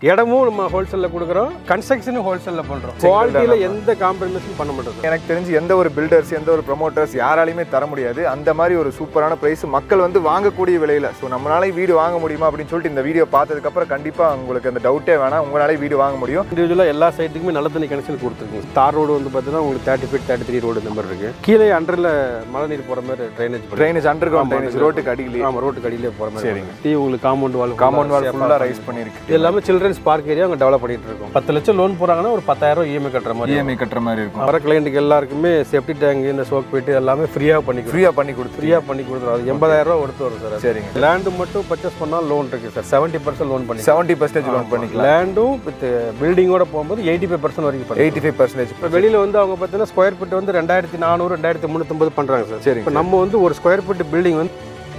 இடமும் நம்ம ஹோல்சேலில் கொடுக்குறோம் கன்ஸ்ட்ரக்ஷனும் ஹோல்சேலில் பண்ணுறோம் குவாலிட்டியில் எந்த காம்ப்ரமைஸும் பண்ண மாட்டோம் எனக்கு தெரிஞ்சு எந்த ஒரு பில்டர்ஸ் எந்த ஒரு ப்ரொமோட்டர்ஸ் யாராலையுமே தர முடியாது அந்த மாதிரி ஒரு சூப்பரான ப்ரைஸ் மக்கள் வந்து வாங்கக்கூடிய விலையில ஸோ நம்மளால வீடு வாங்க முடியுமா அப்படின்னு சொல்லிட்டு இந்த வீடியோ பார்த்ததுக்கப்புறம் கண்டிப்பாக உங்களுக்கு அந்த டவுட்டே வேணாம் உங்களாலே வீடு வாங்க முடியும் இண்டிவிஜுவலாக எல்லா சைட்டுக்குமே நல்ல தண்ணி கனெக்ஷன் கொடுத்துருக்குங்க தார் ரோடு வந்து பார்த்தீங்கன்னா உங்களுக்கு thirty feet thirty three road இந்த மாதிரி இருக்குது கீழே அண்டரில் மழை நீர் போகிற மாதிரி drainage drainage under ground drainage ரோட்டுக்கு அடியிலே ஆமாம் ரோட்டுக்கு அடியிலே போகிற மாதிரி சரிங்க. டீ உங்களுக்கு காம்பவுண்ட் வால் காம்பவுண்ட் வால் ஃபுல்லாக ரைஸ் பண்ணியிருக்கு இது எல்லாமே சில்ட்ரன்ஸ் பார்க் ஏரியா அவங்க டெவலப் பண்ணிட்டு இருக்கோம் பத்து லட்சம் லோன் போறாங்கன்னா ஒரு பத்தாயிரம் இஎம்ஐ கட்டுற மாதிரி இஎம்ஐ கட்டுற மாதிரி இருக்கும் வர கிளைண்ட்டுக்கு எல்லாருக்குமே சேஃப்டி டேங்க் இந்த சோக் போயிட்டு எல்லாமே ஃப்ரீயாக பண்ணி கொடுத்து ஃப்ரீயாக பண்ணி கொடுத்து ஃப்ரீயாக பண்ணி கொடுத்துரும் அது எண்பதாயிரம் ரூபா கொடுத்து வரும் சார் சரிங்க லேண்டு மட்டும் பர்ச்சேஸ் பண்ணால் லோன் இருக்கு சார் செவன்ட்டி பர்சன்ட் லோன் பண்ணி செவன்ட்டி பர்சன்டேஜ் லோன் பண்ணிக்கலாம் லேண்டும் வித் பில்டிங்கோட போகும்போது எயிட்டி ஃபைவ் பர்சன்ட் வரைக்கும் பண்ணி எயிட்டி ஃபைவ் பர்சன்டேஜ் இப்போ வெளியில் வந்து அவங்க பார்த்தீங்கன்னா ஸ்கொயர் ஃபீட் வந்து ரெண்டாயிரத்தி நானூறு ரெண்டாயிரத்தி முந்நூற்றம்பது பண்ணுறாங்க சார் சரிங்க இப்போ நம்ம வந்து ஒரு ஸ்கொயர் ஃபீட் பில்டிங் வந்து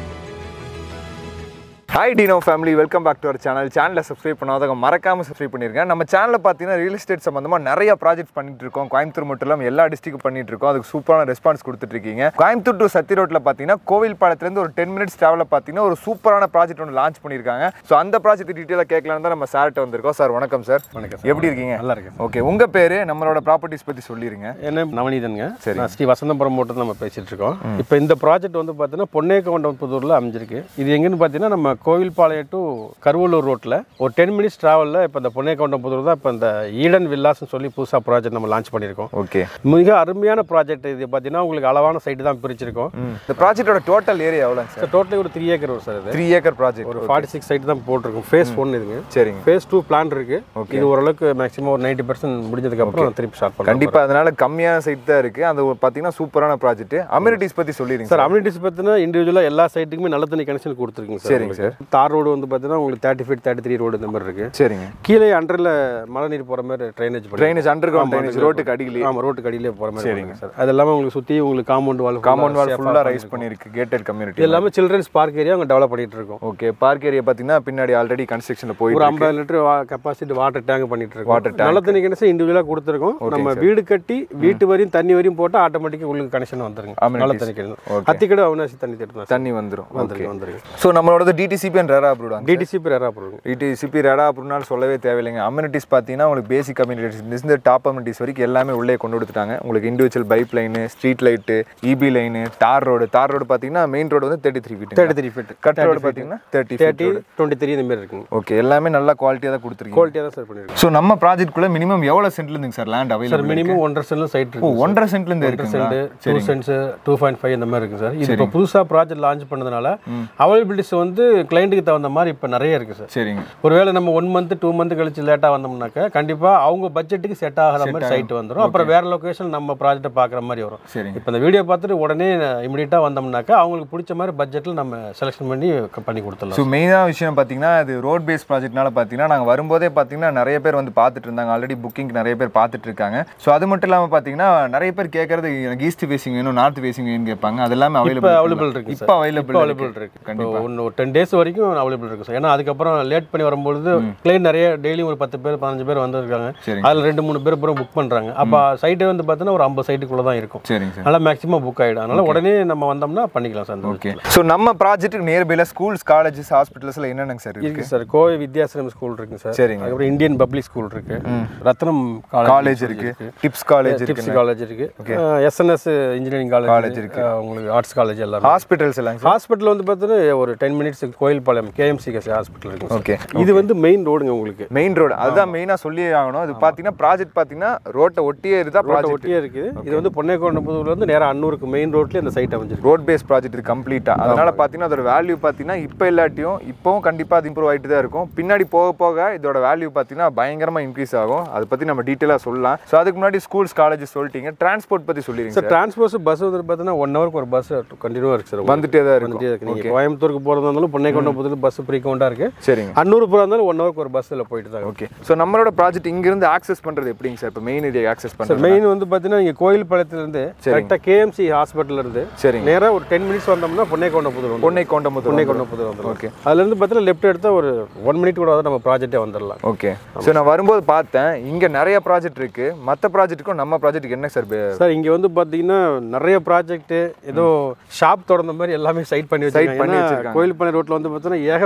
hi Dino family welcome back to our channel சேனலை சப்ஸ்கிரைப் பண்ணாதவங்க மறக்காம சப்ஸ்கிரைப் பண்ணிருக்கேன் நம்ம சேனலில் பார்த்தீங்கன்னா ரியல் எஸ்டேட் சம்மந்தமாக நிறைய ப்ராஜெக்ட் பண்ணிட்டு இருக்கோம் கோயம்புத்தூர் மட்டும் இல்லாமல் எல்லா டிஸ்ட்ரிக்ட் பண்ணிட்டு இருக்கோம் அதுக்கு சூப்பரான ரெஸ்பான்ஸ் கொடுத்துட்டு இருக்கீங்க கோயம்புத்தூர் டு சத்தி ரோட்டில் பார்த்தீங்கன்னா கோவில் பாலத்துலேருந்து ஒரு டென் மினிட்ஸ் ட்ராவலில் பார்த்தீங்கன்னா ஒரு சூப்பரான ப்ராஜெக்ட் ஒன்று லான்ச் பண்ணியிருக்காங்க ஸோ அந்த ப்ராஜெக்ட் டீட்டெயிலாக கேட்கலான்னு தான் நம்ம சார்கிட்ட வந்திருக்கோம் சார் வணக்கம் சார் வணக்கம் எப்படி இருக்கீங்க நல்லா இருக்கு ஓகே உங்கள் பேர் நம்மளோட ப்ராப்பர்ட்டிஸ் பற்றி சொல்லிடுங்க என்ன நவநீதனுங்க சரி. நான் ஸ்ரீ வசந்தபுரம் மட்டும் நம்ம பேசிட்டு இருக்கோம் இப்போ இந்த ப்ராஜெக்ட் வந்து பார்த்தீங்கன்னா பொன்னேக்கவுண்டம் புதூரில் அமைஞ்சிருக்கு இது எங்கன்னு பார்த்தீங்கன்னா நம்ம கோவில்பாளையம் டு கருவள்ளூர் ரோட்டில் ஒரு டென் மினிட்ஸ் ட்ராவலில் இப்போ இந்த பொன்னேக்கவுண்டம் புதூர் தான் இப்போ இந்த ஈடன் வில்லாஸ்னு சொல்லி புதுசாக ப்ராஜெக்ட் நம்ம லான்ச் பண்ணியிருக்கோம் ஓகே மிக அருமையான ப்ராஜெக்ட் இது பார்த்தீங்கன்னா உங்களுக்கு அளவான சைட்டு தான் பிரிச்சிருக்கோம் இந்த ப்ராஜெக்டோட டோட்டல் ஏரியா எவ்வளோங்க சார் டோட்டலி ஒரு த்ரீ ஏக்கர் வரும் சார் இது த்ரீ ஏக்கர் ப்ராஜெக்ட் ஒரு ஃபார்ட்டி சிக்ஸ் சைட் தான் போட்டிருக்கும் ஃபேஸ் ஒன் இதுங்க சரிங்க ஃபேஸ் டூ பிளான் இருக்கு இது ஓரளவுக்கு மேக்ஸிமம் ஒரு நைன்டி பர்சன்ட் முடிஞ்சதுக்கப்புறம் திருப்பி ஸ்டார்ட் பண்ணலாம் கண்டிப்பா அதனால கம்மியான சைட் தான் இருக்கு அது ஒரு பாத்தீங்கன்னா சூப்பரான ப்ராஜெக்ட் அம்யூனிட்டிஸ் பத்தி சொல்லிடுங்க சார் அம்யூனிட்டிஸ் பார்த்தீங்கன்னா இண்டிவிஜுவலாக எல்லா சைட்டுக்குமே நல்ல தண்ணி கனெக்ஷன் கொடுத்துருக்குங்க சார் சரிங்க சார் தார் ரோடு வந்து பார்த்தீங்கன்னா உங்களுக்கு thirty feet thirty three road இந்த மாதிரி இருக்கு சரிங்க கீழே அண்டரில் மழை நீர் போகிற மாதிரி ட்ரைனேஜ் பண்ணி ட்ரைனேஜ் அண்டர் கிரவுண்ட் ட்ரைனேஜ் ரோட்டுக்கு அடியிலே ஆமாம் ரோட்டுக்கு அடியிலே போகிற மாதிரி சரிங்க சார் அது எல்லாமே உங்களுக்கு சுற்றி உங்களுக்கு காம்பவுண்ட் வால் காம்பவுண்ட் வால் ஃபுல்லா ரைஸ் பண்ணிருக்கு கேட்டட் கம்யூனிட்டி இது எல்லாமே சில்ட்ரன்ஸ் பார்க் ஏரியா அவங்க டெவலப் பண்ணிட்டு இருக்கோம் ஓகே பார்க் ஏரியா பாத்தீங்கன்னா பின்னாடி ஆல்ரெடி கன்ஸ்ட்ரக்ஷன்ல போய் ஒரு ஐம்பது லிட்டர் கெப்பாசிட்டி வாட்டர் டேங்க் பண்ணிட்டு இருக்கோம் Water tank. நல்ல தண்ணி கனெக்ஷன் இண்டிவிஜுவலாக கொடுத்துருக்கோம் நம்ம வீடு கட்டி வீட்டு வரையும் தண்ணி வரையும் போட்டால் ஆட்டோமேட்டிக்காக உங்களுக்கு கனெக்ஷன் வந்துருங்க Amenities. நல்ல தண்ணி கனெக்ஷன் Okay. அத்திக்கடை அவினாசி தண்ணி திட்டம் தண்ணி வந்துரும் ஓகே வந்துருக்கு வந்துருக்கு ஸோ நம்மளோட டிடிசிபி அண்ட் ரேரா அப்ரூவ்டாங்க டிடிசி பேரா போடுங்க டிடிசிபி ரேடா அப்ரூவ்னால சொல்லவே தேவையில்லைங்க அம்யூனிட்டிஸ் பார்த்தீங்கன்னா உங்களுக்கு பேசிக் கம்யூனிட்டிஸ் இந்த டாப் அம்யூனிட்டிஸ் வரைக்கும் எல்லாமே உள்ளே கொண்டு கொடுத்துட்டாங்க உங்களுக்கு individual pipe line street light EB line தார் ரோடு தார் ரோடு பார்த்தீங்கன்னா மெயின் ரோடு வந்து thirty three feet thirty three feet cut road பார்த்தீங்கன்னா தேர்ட்டி தேர்ட்டி டுவெண்ட்டி த்ரீ இந்த மாதிரி இருக்குங்க ஓகே எல்லாமே நல்லா குவாலிட்டியாக தான் கொடுத்துருக்கீங்க குவாலிட்டியாக தான் சார் பண்ணிருக்கோம் ஸோ நம்ம ப்ராஜெக்ட்குள்ள மினிமம் எவ்வளோ சென்ட்ல இருந்துங்க sir land sir available minimum ஒன்றரை சென்ட்ல சைட் ஓ இருக்கு ஒன்றரை சென்ட்ல இருந்து இருக்குங்களா cent two cents two point five இந்த மாதிரி இருக்கு சார் இது இப்போ புதுசாக ப்ராஜெக்ட் லான்ச் பண்ணதுனால அவைலபிலிட்டிஸ் வந்து கிளைண்ட்டுக்கு தகுந்த மாதிரி இப்போ நிறைய இருக்கு சார் சரிங்க ஒருவேளை நம்ம ஒன் மந்த் டூ மந்த் கழிச்சு லேட்டாக வந்தோம்னாக்கா கண்டிப்பாக அவங்க பட்ஜெட்டுக்கு செட் ஆகிற மாதிரி சைட் வந்துடும் அப்புறம் வேற லொகேஷன் நம்ம ப்ராஜெக்ட்டை பார்க்குற மாதிரி வரும் சரிங்க இப்போ இந்த வீடியோ பார்த்துட்டு உடனே இமீடியட்டாக வந்தோம்னாக்கா அவங்களுக்கு பிடிச்ச மாதிரி பட்ஜெட்டில் நம்ம செலெக்ஷன் பண்ணி க- பண்ணி கொடுத்துடலாம் ஸோ மெயினான விஷயம் பார்த்தீங்கன்னா இது ரோட் பேஸ் ப்ராஜெக்ட்னால பார்த்தீங்கன்னா நாங்கள் வரும்போதே பார்த்தீங்கன்னா நிறைய பேர் வந்து பார்த்துட்டு இருந்தாங்க ஆல்ரெடி புக்கிங் நிறைய பேர் பார்த்துட்டு இருக்காங்க ஸோ அது மட்டும் இல்லாமல் பார்த்தீங்கன்னா நிறைய பேர் கேட்கறது எனக்கு ஈஸ்ட் ஃபேசிங் வேணும் நார்த் ஃபேசிங் வேணும்னு கேட்பாங்க அது எல்லாமே இப்போ அவைலபிள் அவைலபிள் இருக்கு இப்போ அவைலபிள் அவைலபிள் இருக்கு இப்போ ஒன்று ஒரு டென் டேஸ் வரைக்கும் அவைலபிள் இருக்கு சார் ஏன்னா அதுக்கப்புறம் லேட் பண்ணி வரும்பொழுது கிளைண்ட் நிறைய டெய்லி ஒரு பத்து பேர் பதினஞ்சு பேர் வந்திருக்காங்க சரிங்க. அதில் ரெண்டு மூணு பேர் பூரா புக் பண்ணுறாங்க அப்போ சைட்டே வந்து பார்த்தீங்கன்னா ஒரு ஐம்பது சைட்டுக்குள்ளே தான் இருக்கும் சரிங்க சார் அதனால மேக்ஸிமம் புக் ஆகிடும் அதனால உடனே நம்ம வந்தோம்னா பண்ணிக்கலாம் சார் அந்த ஓகே ஸோ நம்ம ப்ராஜெக்ட்டுக்கு நியர்பைல ஸ்கூல்ஸ் காலேஜஸ் ஹாஸ்பிட்டல்ஸ்ல என்னென்னங்க சார் இருக்கு இருக்கு சார் கோவை வித்யாசிரம் ஸ்கூல் இருக்குங்க சார் சரிங்க. அதுக்கப்புறம் இந்தியன் பப்ளிக் ஸ்கூல் இருக்கு ரத்னம் காலேஜ் இருக்கு டிப்ஸ் காலேஜ் இருக்கு டிப்ஸ் காலேஜ் இருக்கு எஸ்என்எஸ் இன்ஜினியரிங் காலேஜ் College இருக்கு. உங்களுக்கு ஆர்ட்ஸ் காலேஜ் எல்லாரும் ஹாஸ்பிட்டல்ஸ் எல்லாம் சார் ஹாஸ்பிட்டல் வந்து பார்த்தீங்கன்னா ஒரு ten minutes Koilpalayam KMCKC hospital இருக்கு சார். ஓகே இது வந்து மெயின் ரோடுங்க உங்களுக்கு மெயின் ரோடு அதுதான் மெயினாக சொல்லி ஆகணும் அது பார்த்தீங்கன்னா ப்ராஜெக்ட் பார்த்தீங்கன்னா ரோட்டை ஒட்டியே இருந்தால் ரோட்டை ப்ராஜெக்ட் ஒட்டியே இருக்குது இது வந்து பொன்னேக்கோண்டபுதூர்ல இருந்து நேரா அன்னூருக்கு மெயின் ரோட்லயே இந்த சைட் அமைஞ்சிருக்கு ரோட் பேஸ் ப்ராஜெக்ட் இது கம்ப்ளீட்டாக அதனால பார்த்தீங்கன்னா அதோட வேல்யூ பார்த்தீங்கன்னா இப்போ இல்லாட்டியும் இப்போவும் கண்டிப்பாக அது இம்ப்ரூவ் ஆகிட்டு தான் இருக்கும் பின்னாடி போக போக இதோட வேல்யூ பார்த்தீங்கன்னா பயங்கரமாக இன்க்ரீஸ் ஆகும் அதை பற்றி நம்ம டீட்டெயிலாக சொல்லலாம் ஸோ அதுக்கு முன்னாடி ஸ்கூல்ஸ் காலேஜஸ் சொல்லிட்டீங்க டிரான்ஸ்போர்ட் பற்றி சொல்லிடுங்க சார் டிரான்ஸ்போர்ட் பஸ் வந்து பார்த்தீங்கன்னா ஒன் ஹவருக்கு ஒரு பஸ் கண்டினியூவாக இருக்கு சார் உங்களுக்கு. வந்துட்டே தான் இருக்கும் வந்துட்டே இருக்கு நீங்கள் கோயம்புத்தூருக்கு போகிறதா இருந்தாலும் பொன்னேக்கோண்டபுதூர் பஸ் ஃப்ரீக்கவுண்டாக இருக்கு சரிங்க அன்னூர் போகிறதா இருந்தாலும் ஒன் ஹவருக்கு ஒரு பஸ்ஸில் போயிட்டு தான் ஓகே ஸோ நம்மளோட ப்ராஜெக்ட் இங்கிருந்து ஆக்சஸ் பண்ணுறது எப்படிங்க சார் இப்போ மெயின் ஏரியா ஆக்சஸ் சார் பண்ணுறது மெயின் வந்து பார்த்தீங்கன்னா நீங்கள் கோயில் பாளையத்துலேருந்து கரெக்டாக கேஎம்சி ஹாஸ்பிட்டல் இருந்து சரிங்க நேராக ஒரு டென் மினிட்ஸ் வந்தோம்னா பொன்னேக்கோண்டபுதூர் வந்து பொன்னை கொண்டமுத்து பொன்னேக்கோண்டபுதூர் வந்துடும் ஓகே அதுலேருந்து பார்த்தீங்கன்னா லெஃப்ட் எடுத்தால் ஒரு ஒன் மினிட் கூட வந்து நம்ம ப்ராஜெக்டே வந்துடலாம் ஓகே ஸோ நான் வரும்போது பார்த்தேன் இங்கே நிறைய ப்ராஜெக்ட் இருக்கு மற்ற ப்ராஜெக்ட்டுக்கும் நம்ம ப்ராஜெக்ட்டுக்கு என்ன சார் சார் இங்கே வந்து பார்த்தீங்கன்னா நிறைய ப்ராஜெக்ட் ஏதோ ஷாப் திறந்த மாதிரி எல்லாமே சைட் பண்ணி பண்ணி வச்சிருக்காங்க வச்சிருக்காங்க. கோயில் பண்ணை ரோட்டில் வந்து பார்த்தீங்கன்னா ஏகப்பட்ட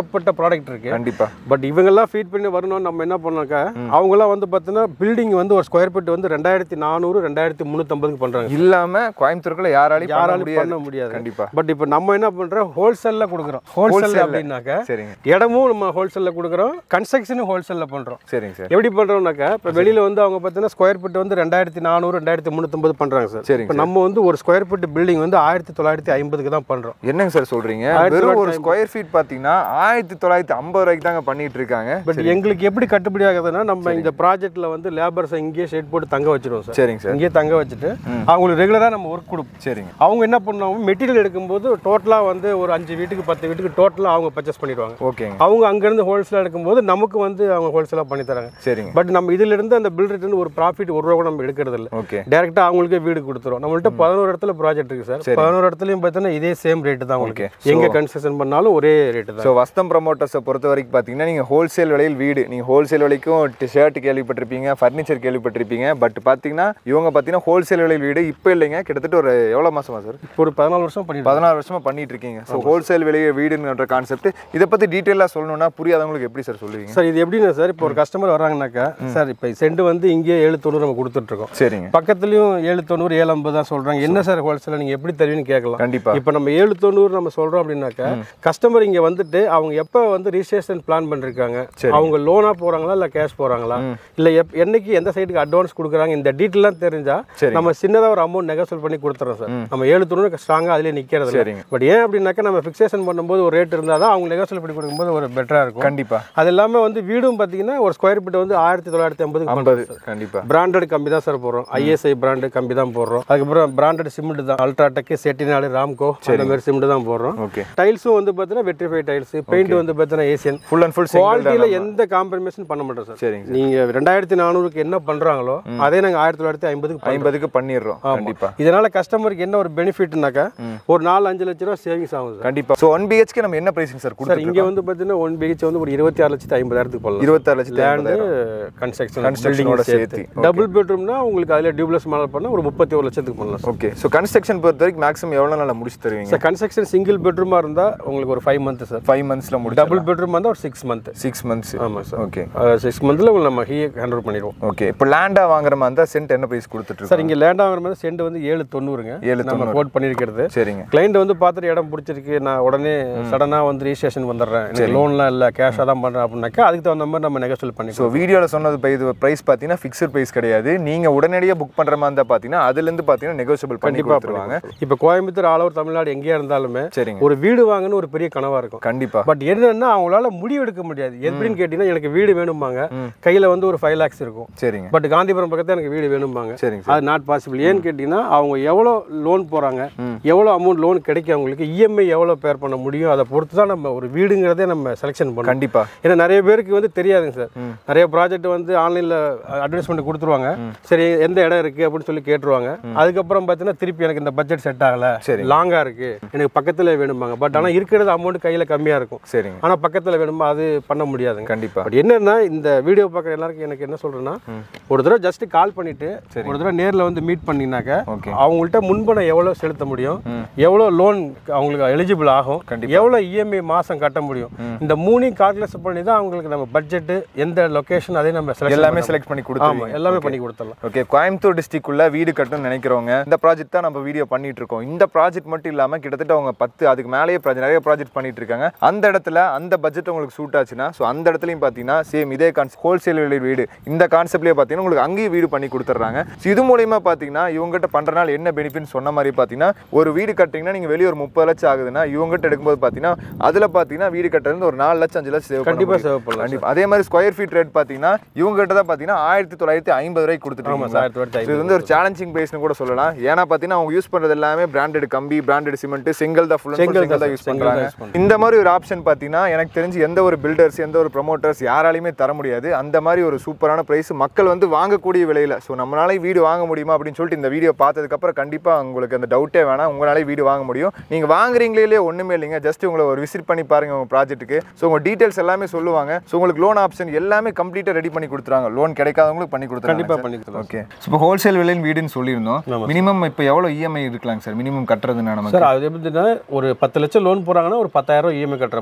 ப்ராடக்ட் இருக்கு கண்டிப்பா பட் இவங்கெல்லாம் ஃபீட் பண்ணி வரணும்னு நம்ம என்ன பண்ணாக்கா அவங்கெல்லாம் வந்து பார்த்தீங்கன்னா பில்டிங் வந்து ஒரு ஸ்கொயர் ஃபீட் வந்து ரெண்டாயிரத்தி நானூறு ரெண்டாயிரத்தி முந்நூற்றம்பதுக்கு பண்ணுறாங்க இல்லாம கோயம்புத்தூருக்குள்ள யாராலையும் பண்ண யாராலும் முடியாது பண்ண முடியாது கண்டிப்பா பட் இப்போ நம்ம என்ன பண்ணுறோம் ஹோல்சேலில் கொடுக்குறோம் ஹோல்சேல் அப்படின்னாக்கா சரிங்க இடமும் நம்ம ஹோல்சேலில் கொடுக்குறோம் கன்ஸ்ட்ரக்ஷனும் ஹோல்சேலில் பண்ணுறோம் சரிங்க சார் எப்படி பண்ணுறோம்னாக்கா இப்போ வெளியில் வந்து அவங்க பார்த்தீங்கன்னா ஸ்கொயர் ஃபீட் வந்து ரெண்டாயிரத்தி நானூறு ரெண்டாயிரத்தி முந்நூற்றம்பது பண்ணுறாங்க சார் சரிங்க இப்போ நம்ம வந்து ஒரு ஸ்கொயர் ஃபீட் பில்டிங் வந்து ஆயிரத்தி தொள்ளாயிரத்தி ஐம்பதுக்கு தான் பண்ணுறோம் என்னங்க சார் சொல்றீங்க ஆயிரத்தி வெறும் ஒரு தொள்ளாயிரத்தி ஸ்கொயர் ஃபீட் பாத்தீங்கன்னா ஆயிரத்தி தொள்ளாயிரத்தி ஐம்பது ரூபாய்க்கு தாங்க பண்ணிட்டு இருக்காங்க பட் எங்களுக்கு எப்படி கட்டுப்படி ஆகுதுன்னா நம்ம இந்த ப்ராஜெக்ட்டில் வந்து லேபர்ஸை இங்கேயே ஷெட் போட்டு தங்க வச்சிருவோம் சார் சரிங்க சார் இங்கேயே தங்க வச்சுட்டு அவங்களுக்கு ரெகுலராக நம்ம ஒர்க் கொடுப்போம் சரிங்க அவங்க என்ன பண்ணுவாங்க மெட்டீரியல் எடுக்கும்போது டோட்டலாக வந்து ஒரு அஞ்சு வீட்டுக்கு பத்து வீட்டுக்கு டோட்டலாக அவங்க பர்ச்சேஸ் பண்ணிடுவாங்க ஓகேங்க அவங்க அங்கேருந்து ஹோல்சேலாக எடுக்கும்போது நமக்கு வந்து அவங்க ஹோல்சேலாக பண்ணி தராங்க சரிங்க பட் நம்ம இதுல இருந்து அந்த பில் ரிட்டர்ன் ஒரு ப்ராஃபிட் ஒரு ரூபா கூட நம்ம எடுக்கிறது இல்லை ஓகே டேரெக்டாக அவங்களுக்கே வீடு கொடுத்துரும் நம்மள்ட்ட பதினோரு இடத்துல ப்ராஜெக்ட் இருக்கு சார் பதினோரு இடத்துலையும் பார்த்தீங்கன்னா இதே சேம் ரேட்டு தான் உங்களுக்கு எங்கே கன்ஸ்ட்ரக்ஷன் பண்ணாலும் ஒரே ரேட்டு தான் ஸோ வஸ்தம் ப்ரமோட்டர்ஸை பொறுத்த வரைக்கும் பார்த்தீங்கன்னா நீங்கள் ஹோல்சேல் விலையில் வீடு நீங்கள் ஹோல்சேல் விலைக்கும் ஷர்ட் கேள்விப்பட்டிருப்பீங்க ஃபர்னிச்சர் கேள்விப்பட்டிருப்பீங்க பட் பார்த்தீங்கன்னா இவங்க பார்த்தீங்கன்னா ஹோல்சேல் விலையில் வீடு இப்போ இல்லைங்க கிட்டத்தட்ட ஒரு எவ்வளோ மாசமா சார் இப்போ ஒரு பதினாலு வருஷம் பண்ணிட்டு பதினாறு வருஷமா பண்ணிட்டு இருக்கீங்க ஸோ ஹோல்சேல் விலையை வீடுன்ற கான்செப்ட் இதை பற்றி டீட்டெயிலாக சொல்லணும்னா புரியாதவங்களுக்கு எப்படி சார் சொல்லுவீங்க சார் இது எப்படின்னா சார் இப்போ ஒரு கஸ்டமர் வராங்கனாக்கா சார் இப்போ செண்டு வந்து இங்கே ஏழு தொண்ணூறு நம்ம கொடுத்துட்ருக்கோம் சரிங்க பக்கத்துலயும் ஏழு தொண்ணூறு ஏழு ஐம்பது தான் சொல்றாங்க என்ன சார் ஹோல்சேல நீங்க எப்படி தருவீங்கன்னு கேட்கலாம் கண்டிப்பா இப்போ நம்ம ஏழு தொண்ணூறு நம்ம சொல்றோம் அப்படின்னாக்கா கஸ்டமர் இங்க வந்துட்டு அவங்க எப்போ வந்து ரிஜிஸ்ட்ரேஷன் பிளான் பண்ணிருக்காங்க அவங்க லோனா போறாங்களா இல்ல கேஷ் போறாங்களா இல்ல எப் என்னைக்கு எந்த சைடுக்கு அட்வான்ஸ் கொடுக்குறாங்க இந்த டீட்டெயிலாம் தெரிஞ்சா சரி. நம்ம சின்னதா ஒரு அமௌண்ட் நெகோசியேட் பண்ணி கொடுத்துறோம் சார் நம்ம ஏழு தொண்ணூறு ஸ்ட்ராங்கா அதுலயே நிக்கிறது இல்லை சரிங்க. பட் ஏன் அப்படின்னாக்கா நம்ம ஃபிக்சேஷன் பண்ணும்போது ஒரு ரேட் இருந்தால் தான் அவங்க நெகோசியேட் பண்ணி கொடுக்கும்போது ஒரு பெட்டரா இருக்கும் கண்டிப்பா அது இல்லாம வந்து வீடும் பாத்தீங்கன்னா ஒரு ஸ்கொயர் ஃபீட் வந்து ஆயிரத்தி தொள்ளாயிரத்தி ஐம்பது ஐம்பது கண்டிப்பா பிராண்டட் கம்பி தான் சார் போடுறோம் ஐஎஸ்ஐ பிராண்டு கம்பி தான் போடுறோம் அதுக்கப்புறம் பிராண்டட் சிமெண்ட் தான் அல்ட்ராடெக் செட்டிநாடு ராம்கோ அந்த மாதிரி சிமெண்ட் தான் போடுறோம் ஓகே டைல்ஸும் வந்து பார்த்தீங்கன்னா வெட்ரிஃபை டைல்ஸ் பெயிண்ட் வந்து பார்த்தீங்கன்னா ஏசியன் ஃபுல் அண்ட் ஃபுல் குவாலிட்டியில் எந்த காம்ப்ரமைஸும் பண்ண மாட்டோம் சார் சரிங்க நீங்க ரெண்டாயிரத்தி நானூறுக்கு என்ன பண்றாங்களோ அதே நாங்க ஆயிரத்தி தொள்ளாயிரத்தி ஐம்பதுக்கு பண்றோம். ஐம்பதுக்கு பண்ணிடுறோம் கண்டிப்பா இதனால கஸ்டமருக்கு என்ன ஒரு பெனிஃபிட்னாக்கா ஒரு நாலு அஞ்சு லட்ச ரூபா சேவிங்ஸ் ஆகும் சார் கண்டிப்பா ஸோ ஒன் பிஹெச்க்கு நம்ம என்ன பிரைசிங் சார் சார் கொடுத்துருக்கோம் இங்க வந்து பார்த்தீங்கன்னா ஒன் பிஹெச் வந்து ஒரு இருபத்தி ஆறு லட்சத்து ஐம்பதாயிரத்துக்கு போடலாம் இருபத்தாறு லட்சத்தி லேண்டு ஐம்பதாயிரம். கன்ஸ்ட்ரக்ஷன் Construction-ஓட பில்டிங் சேர்த்து சேர்த்து. டபுள் பெட்ரூம்னா உங்களுக்கு அதில் டியூப்லெஸ் மாடல் பண்ணால் ஒரு முப்பத்தி ஒரு லட்சத்துக்கு பண்ணலாம் சார் ஓகே ஸோ கன்ஸ்ட்ரக்ஷன் பொறுத்த வரைக்கும் மேக்ஸிமம் எவ்வளோ நாளில் முடிச்சு தருவீங்க சார் கன்ஸ்ட்ரக்ஷன் சிங்கிள் பெட்ரூமாக இருந்தால் உங்களுக்கு ஒரு ஃபைவ் மந்த் சார் ஃபைவ் மந்த்ஸில் முடிச்சு டபுள் பெட்ரூம் வந்தால் ஒரு சிக்ஸ் மந்த் சிக்ஸ் மந்த்ஸ் ஆமாம் சார் ஓகே சிக்ஸ் மந்த்தில் உங்களுக்கு நம்ம ஹீ ஹேண்ட் பண்ணிடுவோம் ஓகே இப்போ லேண்டாக வாங்குற மாதிரி இருந்தால் சென்ட் என்ன ப்ரைஸ் கொடுத்துட்டு சார் இங்கே லேண்ட் ஆகிற மாதிரி சென்ட் வந்து ஏழு தொண்ணூறுங்க ஏழு நம்ம கோட் பண்ணியிருக்கிறது சரிங்க கிளைண்ட் வந்து பார்த்துட்டு இடம் பிடிச்சிருக்கு நான் உடனே சடனாக வந்து ரிஜிஸ்ட்ரேஷன் வந்துடுறேன் எனக்கு லோன்லாம் இல்லை கேஷாக தான் பண்ணுறேன் அப்படின்னாக்கா அதுக்கு தகுந்த மாதிரி நம்ம நெகோசியேட் ஸோ பண்ணிக்கலாம் வீடியோவில் சொன்னது இப்போ இது ப்ரைஸ் பார்த்தீங்கன்னா ஃபிக்ஸ்ட் ப்ரைஸ் கிடையாது நீங்கள் உடனடியாக புக் பண்ணுற மாதிரி இருந்தால் பார்த்தீங்கன்னா அதுலேருந்து பார்த்தீங்கன்னா நெகோசியபிள் பண்ணி கண்டிப்பாக கொடுத்துருவாங்க இப்போ கோயம்புத்தூர் ஆல் ஓவர் தமிழ்நாடு எங்கேயா இருந்தாலுமே சரிங்க ஒரு வீடு வாங்கன்னு ஒரு பெரிய கனவாக இருக்கும் கண்டிப்பாக பட் என்னன்னா அவங்களால முடிவு எடுக்க முடியாது எப்படின்னு கேட்டீங்கன்னா எனக்கு வீடு வேணும்பாங்க கையில வந்து ஒரு ஃபைவ் லேக்ஸ் இருக்கும் சரிங்க பட் காந்திபுரம் பக்கத்துல எனக்கு வீடு வேணும்பாங்க சரிங்க சார் அது நாட் பாசிபிள் ஏன்னு கேட்டீங்கன்னா அவங்க எவ்வளோ லோன் போறாங்க எவ்வளோ அமௌண்ட் லோன் கிடைக்கும் அவங்களுக்கு இஎம்ஐ எவ்வளோ பேர் பண்ண முடியும் அதை பொறுத்து தான் நம்ம ஒரு வீடுங்கிறதே நம்ம செலெக்ஷன் பண்ணணும் கண்டிப்பாக ஏன்னா நிறைய பேருக்கு வந்து தெரியாதுங்க சார் நிறைய ப்ராஜெக்ட் வந்து ஆன்லைனில் அட்வர்டைஸ்மெண்ட் கொடுத்துருவாங்க சரி எந்த இடம் இருக்கு அப்படின்னு சொல்லி கேட்டுருவாங்க அதுக்கப்புறம் பார்த்தீங்கன்னா திருப்பி எனக்கு இந்த பட்ஜெட் செட் ஆகல சரி. லாங்கா இருக்கு எனக்கு பக்கத்துல வேணும்பாங்க பட் ஆனா இருக்கிறது அமௌண்ட் கையில கம்மியா இருக்கும் சரிங்க ஆனா பக்கத்துல வேணுமா அது பண்ண முடியாதுங்க கண்டிப்பாக பட் என்னன்னா இந்த வீடியோ பார்க்குற எல்லாருக்கும் எனக்கு என்ன சொல்றேன்னா ஒரு தடவை ஜஸ்ட் கால் பண்ணிட்டு ஒரு தடவை நேர்ல வந்து மீட் பண்ணினாக்க ஓகே அவங்கள்ட்ட முன்பணம் எவ்வளவு செலுத்த முடியும் எவ்வளவு லோன் அவங்களுக்கு எலிஜிபிள் ஆகும் கண்டிப்பா. எவ்வளவு இஎம்ஐ மாசம் கட்ட முடியும் இந்த மூணையும் கால்குலேஷன் பண்ணி தான் அவங்களுக்கு நம்ம பட்ஜெட் எந்த லொகேஷன் அதே நம்ம select எல்லாமே பண்ணலாம். செலக்ட் பண்ணி ஆமா கொடுத்துருவீங்க எல்லாமே பண்ணி கொடுத்துடலாம் ஓகே கோயம்புத்தூர் டிஸ்ட்ரிக்ட்குள்ள வீடு கட்டணும்னு நினைக்கிறவங்க இந்த ப்ராஜெக்ட் தான் நம்ம வீடியோ பண்ணிட்டு இருக்கோம் இந்த ப்ராஜெக்ட் மட்டும் இல்லாமல் கிட்டத்தட்ட அவங்க பத்து அதுக்கு மேலேயே project- நிறைய ப்ராஜெக்ட் பண்ணிட்டு இருக்காங்க அந்த இடத்துல அந்த பட்ஜெட் உங்களுக்கு சூட் ஆச்சுன்னா ஸோ அந்த இடத்துலையும் பார்த்தீங்கன்னா சேம் இதே கான்செப்ட் ஹோல்சேல் விலை வீடு இந்த கான்செப்ட்லேயே பார்த்தீங்கன்னா உங்களுக்கு அங்கேயும் வீடு பண்ணி கொடுத்துட்றாங்க ஸோ இது மூலியமா பார்த்தீங்கன்னா இவங்ககிட்ட பண்ணுறனால என்ன பெனிஃபிட்னு சொன்ன மாதிரி பார்த்தீங்கன்னா ஒரு வீடு கட்டிங்கன்னா நீங்கள் வெளியே ஒரு முப்பது லட்சம் ஆகுதுன்னா இவங்ககிட்ட எடுக்கும்போது பார்த்தீங்கன்னா அதில் பார்த்தீங்கன்னா வீடு கட்டுறது ஒரு நாலு லட்சம் அஞ்சு லட்சம் சேவ் கண்டிப்பா சேவ் பண்ணலாம் கண்டிப்பா அதே மாதிரி ஸ்கொயர் ஃபீட் ரேட் பார்த்தீங்கன்னா இவங்க கிட்ட தான் பார்த்தீங்கன்னா ஆயிரத்தி தொள்ளாயிரத்தி ஐம்பது ரூபாய்க்கு கொடுத்துட்டு ஆமா இருக்கீங்க சார் ஆயிரத்தி தொள்ளாயிரத்தி இது வந்து ஒரு சேலஞ்சிங் பிரைஸ்னு கூட சொல்லலாம் ஏன்னா பார்த்தீங்கன்னா அவங்க யூஸ் பண்றது எல்லாமே பிராண்டட் கம்பி பிராண்டட் சிமெண்ட் செங்கல் தான் ஃபுல் செங்கல் செங்கல் தான் தான் யூஸ் செங்கல் தான் பண்றாங்க use பண்றாங்க. இந்த மாதிரி ஒரு ஆப்ஷன் பார்த்தீங்கன்னா எனக்கு தெரிஞ்சு எந்த ஒரு பில்டர்ஸ் எந்த ஒரு ப்ரொமோட்டர்ஸ் யாராலையுமே தர முடியாது அந்த மாதிரி ஒரு சூப்பரான பிரைஸ் மக்கள் வந்து வாங்கக்கூடிய விலையில ஸோ நம்மளால வீடு வாங்க முடியுமா அப்படின்னு சொல்லிட்டு இந்த வீடியோ பார்த்ததுக்கப்புறம் கண்டிப்பா உங்களுக்கு அந்த டவுட்டே வேணாம் உங்களாலே வீடு வாங்க முடியும் நீங்க வாங்குறீங்களே ஒண்ணுமே இல்லைங்க ஜஸ்ட் உங்களை ஒரு விசிட் பண்ணி பாருங்க உங்க ப்ராஜெக்ட்டுக்கு ஸோ உங்க டீடைல்ஸ் எல்லாமே சொல்லுவாங்க ஸோ உங்களுக்கு லோன் ஆப்ஷன் எல்லாமே கம்ப்ளீட்டாக ரெடி பண்ணி கொடுத்துறாங்க லோன் கிடைக்காதவங்களுக்கு பண்ணி கொடுத்துறாங்க கண்டிப்பா பண்ணி கொடுத்துடலாம் ஓகே இப்போ ஹோல்சேல் விலையின் வீடுன்னு சொல்லியிருந்தோம் ஆமா மினிமம் இப்போ எவ்வளோ இஎம்ஐ இருக்கலாங்க சார் மினிமம் கட்டுறதுன்னா நமக்கு சார் அது எப்படின்னா ஒரு பத்து லட்சம் லோன் போறாங்கன்னா ஒரு பத்தாயிரம் ரூபாய் இஎம்ஐ கட்டுற மாதிரி இஎம்ஐ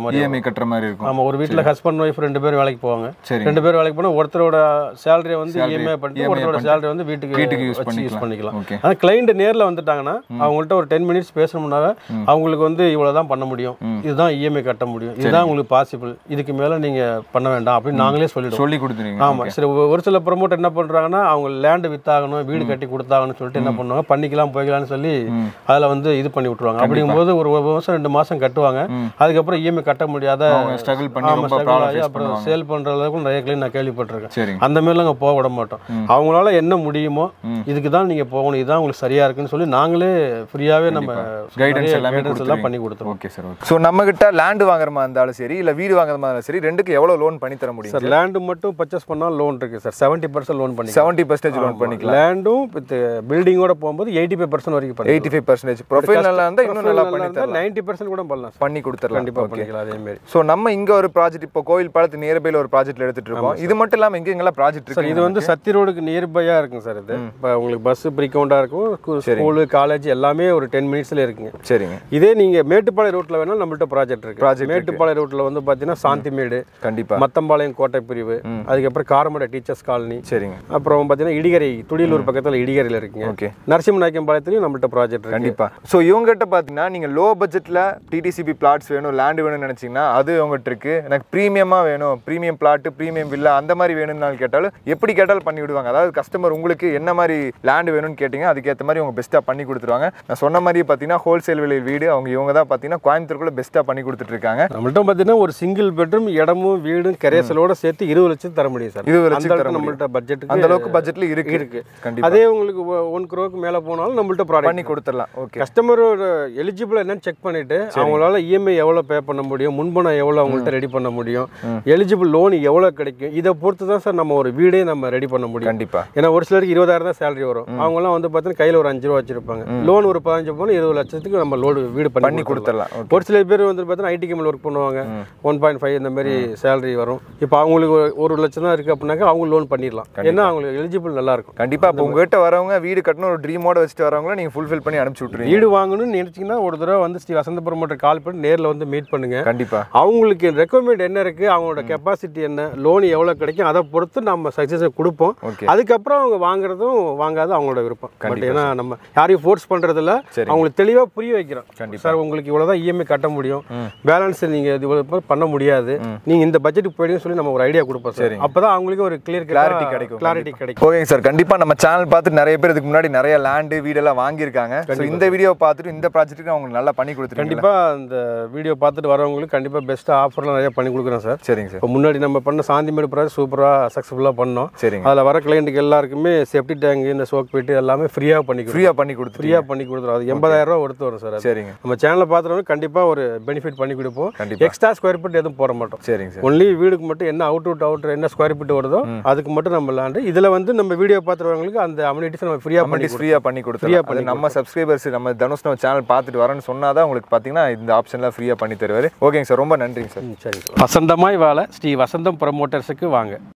கட்டுற மாதிரி இருக்கும் ஆமா ஒரு வீட்ல ஹஸ்பண்ட் ஒய்ஃப் ரெண்டு பேரும் வேலைக்கு போவாங்க சரி ரெண்டு பேரும் வேலைக்கு போனா ஒருத்தரோட சேலரியை வந்து இஎம்ஐ பண்ணிட்டு EMI ஒருத்தரோட பண்ணிட்டு சேலரி வந்து வீட்டுக்கு வீட்டுக்கு யூஸ் வச்சு யூஸ் பண்ணிக்கலாம் பண்ணிக்கலாம் ஓகே ஆனால் கிளைண்ட் நேர்ல வந்துட்டாங்கன்னா அவங்கள்ட்ட ஒரு டென் மினிட்ஸ் பேசணும்னாவே அவங்களுக்கு வந்து இவ்வளவுதான் பண்ண முடியும் இதுதான் இஎம்ஐ கட்ட முடியும் இதுதான் உங்களுக்கு பாசிபிள் இதுக்கு மேல நீங்க பண்ண வேண்டாம் அப்படின்னு நாங்களே சொல்லிடுவோம் சொல்லி கொடுத்துருங்க ஆமா சரி ஒரு- ஒரு சில ப்ரொமோட்டர் என்ன பண்றாங்கன்னா அவங்க லேண்ட் வித்தாகணும் வீடு கட்டி கொடுத்தாகணும்னு சொல்லிட்டு என்ன பண்ணுவாங்க பண்ணிக்கலாம் போய்க்கலாம்னு சொல்லி அதுல வந்து இது பண்ணி விட்டுருவாங்க அப்படிங்கும்போது ஒரு ஒரு மாசம் ரெண்டு மாசம் கட்டுவாங்க அதுக்கப்புறம் இஎம்ஐ கட்ட முடியாத அவங்க ஸ்ட்ரகிள் பண்ணி ஆமா, ரொம்ப struggle ப்ராப்ளம் ஆகி ஃபேஸ் அப்புறம் பண்ணுவாங்க சேல் பண்ற அளவுக்கு நிறைய கிளைண்ட் நான் கேள்விப்பட்டிருக்கேன் சரிங்க அந்த மாதிரிலாம் அங்கே போக விட மாட்டோம் அவங்களால என்ன முடியுமோ இதுக்கு தான் நீங்கள் போகணும் இதுதான் உங்களுக்கு சரியா இருக்குன்னு சொல்லி நாங்களே ஃப்ரீயாவே நம்ம கைடன்ஸ் நிறைய எல்லாமே guidance எல்லாம் பண்ணி கொடுத்துருவோம் ஓகே சார் ஓகே ஸோ நம்ம கிட்ட லேண்ட் வாங்குற மாதிரி இருந்தாலும் சரி இல்ல வீடு வாங்குற மாதிரி இருந்தாலும் சரி ரெண்டுக்கு எவ்வளவு லோன் பண்ணி தர முடியும் சார் லேண்டு மட்டும் பர்ச்சேஸ் பண்ணால் லோன் இருக்கு சார் செவன்ட்டி பர்சன்ட் லோன் பண்ணி செவன்ட்டி பர்சன்டேஜ் லோன் பண்ணிக்கலாம் லேண்டும் வித் பில்டிங்கோட போகும்போது எயிட்டி ஃபைவ் பர்சன்ட் வரைக்கும் பண்ணி எயிட்டி ஃபைவ் பர்சன்டேஜ் ப்ரொஃபைல் நல்லா இருந்தால் இன்னும் நல்லா பண்ணி தரலாம் நைன்ட்டி பர்சன்ட் கூட பண்ணலாம் சார் பண்ணி கொடுத்துடலாம் கண்டிப்பாக பண்ணிக்கலாம் அதே மாதிரி ஸோ நம்ம இங்க ஒரு ப்ராஜெக்ட் இப்போ கோயில் பாலத்து நியர்பைல ஒரு ப்ராஜெக்ட்ல எடுத்துட்டு இருக்கோம் இது மட்டும் இல்லாம எங்க எங்கெல்லாம் ப்ராஜெக்ட் சார் இருக்கு இது வந்து சத்தி ரோடுக்கு நியர்பையாக இருக்குங்க சார் இது இப்போ உங்களுக்கு பஸ் ப்ரீகவுண்டாக இருக்கும் ஸ்கூலு காலேஜ் எல்லாமே ஒரு டென் மினிட்ஸ்ல இருக்குங்க சரிங்க இதே நீங்க மேட்டுப்பாளையம் ரூட்ல வேணா நம்மள்ட்ட ப்ராஜெக்ட் இருக்கு Project மேட்டுப்பாளையம் ரூட்ல வந்து பாத்தீங்கன்னா சாந்திமேடு கண்டிப்பா மத்தம்பாளையம் கோட்டை பிரிவு அதுக்கப்புறம் காரமடை டீச்சர்ஸ் காலனி சரிங்க அப்புறம் பாத்தீங்கன்னா இடிகரை துடியலூர் பக்கத்துல இடிகரையில் இருக்குங்க ஓகே நரசிம்மநாயக்கம்பாளையத்துலயும் நம்மள்ட்ட ப்ராஜெக்ட் இருக்கு கண்டிப்பா ஸோ இவங்ககிட்ட பார்த்தீங்கன்னா நீங்க லோ பட்ஜெட்ல டிடிசிபி பிளாட்ஸ் வேணும் லேண்ட் வேணும்னு நினைச்சீங்கன்னா அது உங்ககிட்ட இருக்கு எனக்கு ப்ரீமியமா வேணும் ப்ரீமியம் பிளாட் ப்ரீமியம் வில்லா அந்த மாதிரி வேணும்னு கேட்டாலும் எப்படி கேட்டாலும் பண்ணி விடுவாங்க அதாவது கஸ்டமர் உங்களுக்கு என்ன மாதிரி லேண்ட் வேணும்னு கேட்டீங்க அதுக்கேற்ற மாதிரி அவங்க பெஸ்ட்டாக பண்ணி கொடுத்துருவாங்க நான் சொன்ன மாதிரி பார்த்தீங்கன்னா ஹோல்சேல் விலையில் வீடு அவங்க இவங்க தான் பார்த்தீங்கன்னா கோயம்புத்தூருக்குள்ள பெஸ்ட்டாக பண்ணி கொடுத்துட்டு இருக்காங்க நம்மள்ட்ட பாத்தீங்கன்னா ஒரு சிங்கிள் பெட்ரூம் இடமும் வீடும் கரைசலோட சேர்த்து இருபது லட்சம் தர முடியும் சார் இருபது அந்த லட்சம் தர அளவுக்கு முடியும் நம்மள்ட்ட பட்ஜெட்டுக்கு அந்த அளவுக்கு பட்ஜெட்ல இருக்கு இருக்கு கண்டிப்பா அதே உங்களுக்கு ஒன் குரோக்கு மேல போனாலும் நம்மள்ட்ட ப்ராடக்ட் பண்ணி கொடுத்துடலாம் ஓகே கஸ்டமரோட எலிஜிபிள் என்னன்னு செக் பண்ணிட்டு அவங்களால இஎம்ஐ எவ்வளவு பே பண்ண முடியும் முன்பணம் எவ்வளவு அவங்கள்ட்ட ரெடி பண்ண முடியும் எலிஜிபிள் லோன் எவ்வளவு கிடைக்கும் இதை பொறுத்து தான் சார் நம்ம ஒரு வீடே நம்ம ரெடி பண்ண முடியும் கண்டிப்பா ஏன்னா ஒரு சிலருக்கு இருபதாயிரம் தான் சேலரி வரும் அவங்கலாம் வந்து பார்த்தீங்கன்னா கையில் ஒரு அஞ்சு ரூபா வச்சிருப்பாங்க லோன் ஒரு பதினஞ்சு போனால் இருபது லட்சத்துக்கு நம்ம லோடு வீடு பண்ணி பண்ணி கொடுத்துடலாம் கொடுத்துடலாம் ஓகே ஒரு சில பேர் வந்து பார்த்தீங்கன்னா ஐடி கம்பெனியில் ஒர்க் பண்ணுவாங்க ஒன் பாயிண்ட் ஃபைவ் இந்த மாதிரி சேலரி வரும் இப்போ அவங்களுக்கு ஒரு- ஒரு லட்சம் தான் இருக்குது அப்படின்னாக்கா அவங்க லோன் பண்ணிடலாம் ஏன்னா அவங்களுக்கு எலிஜிபிள் நல்லா இருக்கும் கண்டிப்பா இப்போ உங்ககிட்ட வரவங்க வீடு கட்டணும் ஒரு ட்ரீமோட வச்சுட்டு வரவங்கள நீங்க ஃபுல்ஃபில் பண்ணி அனுப்பிச்சு விட்டுருவீங்க வீடு வாங்கணும்னு நினைச்சீங்கன்னா ஒரு தடவை வந்து ஸ்ரீ வசந்தபுரம் மட்டும் கால் பண்ணி நேரில் வந்து மீட் பண்ணுங்க கண்டிப்பா அவங்களுக்கு ரெக்குவயர்மெண்ட் என்ன இருக்கு அவங்களோட கெப்பாசிட்டி என்ன லோன் எவ்வளவு கிடைக்கும் அதை பொறுத்து நம்ம சக்சஸை கொடுப்போம் ஓகே அதுக்கப்புறம் அவங்க வாங்குறதும் வாங்காத அவங்களோட விருப்பம் பட் ஏன்னா நம்ம யாரையும் ஃபோர்ஸ் பண்றது இல்ல சரி. அவங்களுக்கு தெளிவா புரிய வைக்கிறோம் கண்டிப்பா. சார் உங்களுக்கு இவ்வளவுதான் இஎம்ஐ கட்ட முடியும் பேலன்ஸ் நீங்க இது இவ்வளவு பண்ண முடியாது நீங்க இந்த பட்ஜெட்டுக்கு போயிடுன்னு சொல்லி நம்ம ஒரு ஐடியா கொடுப்போம் சார் அப்பதான் அவங்களுக்கு ஒரு கிளியர் Clarity கிடைக்கும். கிளாரிட்டி கிடைக்கும் ஓகேங்க சார் கண்டிப்பா நம்ம சேனல் பார்த்து நிறைய பேர் இதுக்கு முன்னாடி நிறைய லேண்டு வீடெல்லாம் வாங்கியிருக்காங்க ஸோ இந்த வீடியோ பார்த்துட்டு இந்த ப்ராஜெக்ட்டுக்கு அவங்க நல்லா பண்ணி கொடுத்துருக்கீங்க கண்டிப்பா இந்த வீடியோ பார்த்துட்டு வரவங்களுக்கு கண்டிப்பா பெஸ்ட்டாக ஆஃபர்லாம் நிறைய பண்ணி கொடுக்குறோம் சார் சரிங்க சார் இப்போ முன்னாடி நம்ம பண்ண சாந்திமேடு ப்ராஜெக்ட் சூப்பராக சக்ஸஸ்ஃபுல்லாக பண்ணோம் சரிங்க அதில் வர கிளைண்ட்டுக்கு எல்லாருக்குமே சேஃப்டி டேங்க் இந்த சோக் பெட்டு எல்லாமே ஃப்ரீயாக பண்ணி கொடுக்கும் ஃப்ரீயா பண்ணி கொடுத்துருக்கீங்க ஃப்ரீயாக பண்ணி கொடுத்துரும் அது எண்பதாயிரம் ரூபா ஒருத்து வரும் சார் அது சரிங்க நம்ம சேனலை பார்த்துறவங்க கண்டிப்பாக ஒரு பெனிஃபிட் பண்ணி கொடுப்போம் கண்டிப்பா எக்ஸ்ட்ரா ஸ்கொயர் ஃபீட் எதுவும் போட மாட்டோம் சரிங்க சார் ஒன்லி வீடுக்கு மட்டும் என்ன அவுட் அவுட் அவுட் என்ன ஸ்கொயர் ஃபீட் வருதோ அதுக்கு மட்டும் நம்ம லேண்டு இதில் வந்து நம்ம வீடியோ பார்த்துறவங்களுக்கு அந்த அம்யூனிட்டிஸ் நம்ம ஃப்ரீயாக பண்ணி அமெண்டிஸ் ஃப்ரீயா பண்ணி கொடுத்துருவோம் அது நம்ம சப்ஸ்கிரைபர்ஸ் நம்ம தனுஷ் நம்ம சேனல் பார்த்துட்டு வரேன்னு சொன்னாதான் உங்களுக்கு பார்த்தீங்கன்னா இந்த ஆப்ஷன்லாம் ஃப்ரீயா பண்ணி தருவாரு ஓகேங்க சார் ரொம்ப நன்றிங்க சார் கொடுப்போம் சரி வசந்தமாய் வாழ ஸ்ரீ வசந்தம் ப்ரமோட்டர்ஸுக்கு வாங்க